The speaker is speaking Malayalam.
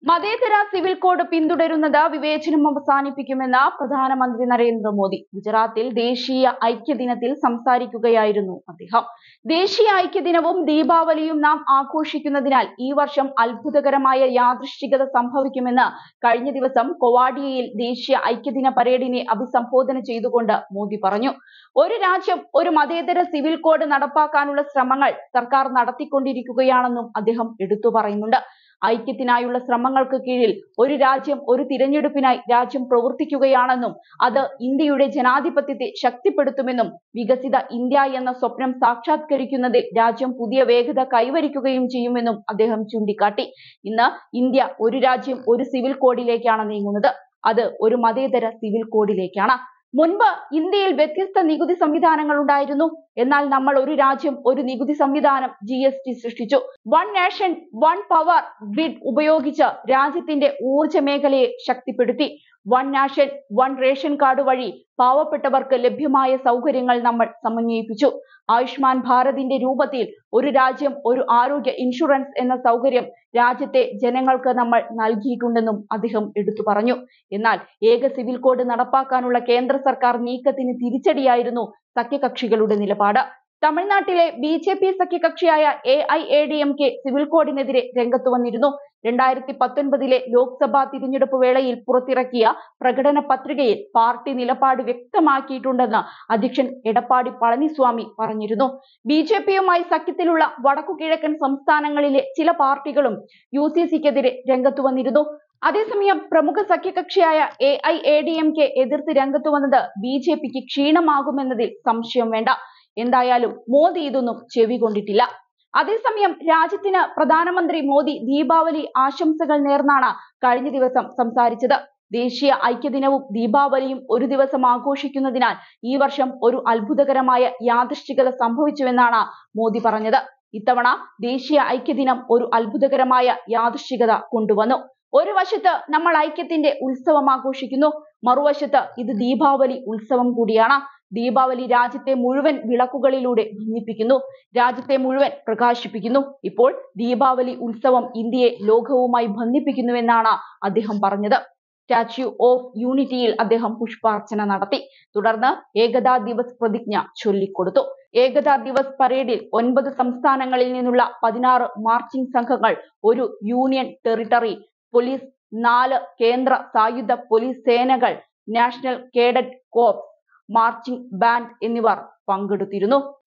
മതേതര സിവിൽ കോഡ് പിന്തുടരുന്നത് വിവേചനം അവസാനിപ്പിക്കുമെന്ന് പ്രധാനമന്ത്രി നരേന്ദ്രമോദി ഗുജറാത്തിൽ ദേശീയ ഐക്യദിനത്തിൽ സംസാരിക്കുകയായിരുന്നു അദ്ദേഹം ദേശീയ ഐക്യദിനവും ദീപാവലിയും നാം ആഘോഷിക്കുന്നതിനാൽ ഈ വർഷം അത്ഭുതകരമായ യാദൃശ്ചികത സംഭവിക്കുമെന്ന് കഴിഞ്ഞ ദിവസം കൊവാഡിയയിൽ ദേശീയ ഐക്യദിന പരേഡിനെ അഭിസംബോധന ചെയ്തുകൊണ്ട് മോദി പറഞ്ഞു ഒരു രാജ്യം ഒരു മതേതര സിവിൽ കോഡ് നടപ്പാക്കാനുള്ള ശ്രമങ്ങൾ സർക്കാർ നടത്തിക്കൊണ്ടിരിക്കുകയാണെന്നും അദ്ദേഹം എടുത്തു പറയുന്നുണ്ട് ഐക്യത്തിനായുള്ള ശ്രമങ്ങൾക്ക് കീഴിൽ ഒരു രാജ്യം ഒരു തിരഞ്ഞെടുപ്പിനായി രാജ്യം പ്രവർത്തിക്കുകയാണെന്നും അത് ഇന്ത്യയുടെ ജനാധിപത്യത്തെ ശക്തിപ്പെടുത്തുമെന്നും വികസിത ഇന്ത്യ എന്ന സ്വപ്നം സാക്ഷാത്കരിക്കുന്നതിൽ രാജ്യം പുതിയ വേഗത കൈവരിക്കുകയും ചെയ്യുമെന്നും അദ്ദേഹം ചൂണ്ടിക്കാട്ടി ഇന്ന് ഇന്ത്യ ഒരു രാജ്യം ഒരു സിവിൽ കോഡിലേക്കാണ് നീങ്ങുന്നത് അത് ഒരു മതേതര സിവിൽ കോഡിലേക്കാണ് മുൻപ് ഇന്ത്യയിൽ വ്യത്യസ്ത നികുതി സംവിധാനങ്ങൾ ഉണ്ടായിരുന്നു എന്നാൽ നമ്മൾ ഒരു രാജ്യം ഒരു നികുതി സംവിധാനം ജി എസ് ടി സൃഷ്ടിച്ചു one nation one power grid ഉപയോഗിച്ച് രാജ്യത്തിന്റെ ഊർജ മേഖലയെ ശക്തിപ്പെടുത്തി one nation one ration card വഴി പാവപ്പെട്ടവർക്ക് ലഭ്യമായ സൗകര്യങ്ങൾ നമ്മൾ സമന്വയിപ്പിച്ചു ആയുഷ്മാൻ ഭാരതിന്റെ രൂപത്തിൽ ഒരു രാജ്യം ഒരു ആരോഗ്യ ഇൻഷുറൻസ് എന്ന സൗകര്യം രാജ്യത്തെ ജനങ്ങൾക്ക് നമ്മൾ നൽകിയിട്ടുണ്ടെന്നും അദ്ദേഹം എടുത്തു പറഞ്ഞു എന്നാൽ ഏക സിവിൽ കോഡ് നടപ്പാക്കാനുള്ള കേന്ദ്ര സർക്കാർ നീക്കത്തിന് തിരിച്ചടിയായിരുന്നു സഖ്യകക്ഷികളുടെ നിലപാട് തമിഴ്നാട്ടിലെ ബി ജെ പി സഖ്യകക്ഷിയായ A I A D M K civil കോഡിനെതിരെ രംഗത്ത് വന്നിരുന്നു രണ്ടായിരത്തി പത്തൊൻപതിലെ ലോക്സഭാ തിരഞ്ഞെടുപ്പ് വേളയിൽ പുറത്തിറക്കിയ പ്രകടന പത്രികയിൽ പാർട്ടി നിലപാട് വ്യക്തമാക്കിയിട്ടുണ്ടെന്ന് അധ്യക്ഷൻ എടപ്പാടി പളനിസ്വാമി പറഞ്ഞിരുന്നു ബി ജെ പിയുമായി സഖ്യത്തിലുള്ള വടക്കുകിഴക്കൻ സംസ്ഥാനങ്ങളിലെ ചില പാർട്ടികളും യു സി സിക്കെതിരെ രംഗത്ത് വന്നിരുന്നു അതേസമയം പ്രമുഖ സഖ്യകക്ഷിയായ A I A D M K എതിർത്ത് രംഗത്ത് വന്നത് ബി ജെ പിക്ക് ക്ഷീണമാകുമെന്നതിൽ സംശയം വേണ്ട എന്തായാലും മോദി ഇതൊന്നും ചെവികൊണ്ടിട്ടില്ല അതേസമയം രാജ്യത്തിന് പ്രധാനമന്ത്രി മോദി ദീപാവലി ആശംസകൾ നേർന്നാണ് കഴിഞ്ഞ ദിവസം സംസാരിച്ചത് ദേശീയ ഐക്യദിനവും ദീപാവലിയും ഒരു ദിവസം ആഘോഷിക്കുന്നതിനാൽ ഈ വർഷം ഒരു അത്ഭുതകരമായ യാദൃശ്ചികത സംഭവിച്ചുവെന്നാണ് മോദി പറഞ്ഞത് ഇത്തവണ ദേശീയ ഐക്യദിനം ഒരു അത്ഭുതകരമായ യാദൃശ്ചികത കൊണ്ടുവന്നു ഒരു വശത്ത് നമ്മൾ ഐക്യത്തിന്റെ ഉത്സവം ആഘോഷിക്കുന്നു മറുവശത്ത് ഇത് ദീപാവലി ഉത്സവം കൂടിയാണ് ദീപാവലി രാജ്യത്തെ മുഴുവൻ വിളക്കുകളിലൂടെ ഭിന്നിപ്പിക്കുന്നു രാജ്യത്തെ മുഴുവൻ പ്രകാശിപ്പിക്കുന്നു ഇപ്പോൾ ദീപാവലി ഉത്സവം ഇന്ത്യയെ ലോകവുമായി ബന്ധിപ്പിക്കുന്നുവെന്നാണ് അദ്ദേഹം പറഞ്ഞത് സ്റ്റാച്യു ഓഫ് യൂണിറ്റിയിൽ അദ്ദേഹം പുഷ്പാർച്ചന നടത്തി തുടർന്ന് ഏകതാ ദിവസ് പ്രതിജ്ഞ ചൊല്ലിക്കൊടുത്തു ഏകതാ ദിവസ് പരേഡിൽ ഒൻപത് സംസ്ഥാനങ്ങളിൽ നിന്നുള്ള പതിനാറ് മാർച്ചിംഗ് സംഘങ്ങൾ ഒരു യൂണിയൻ ടെറിട്ടറി പോലീസ് നാല് കേന്ദ്ര സായുധ പോലീസ് സേനകൾ National Cadet Corps marching band എന്നിവർ പങ്കെടുത്തിരുന്നു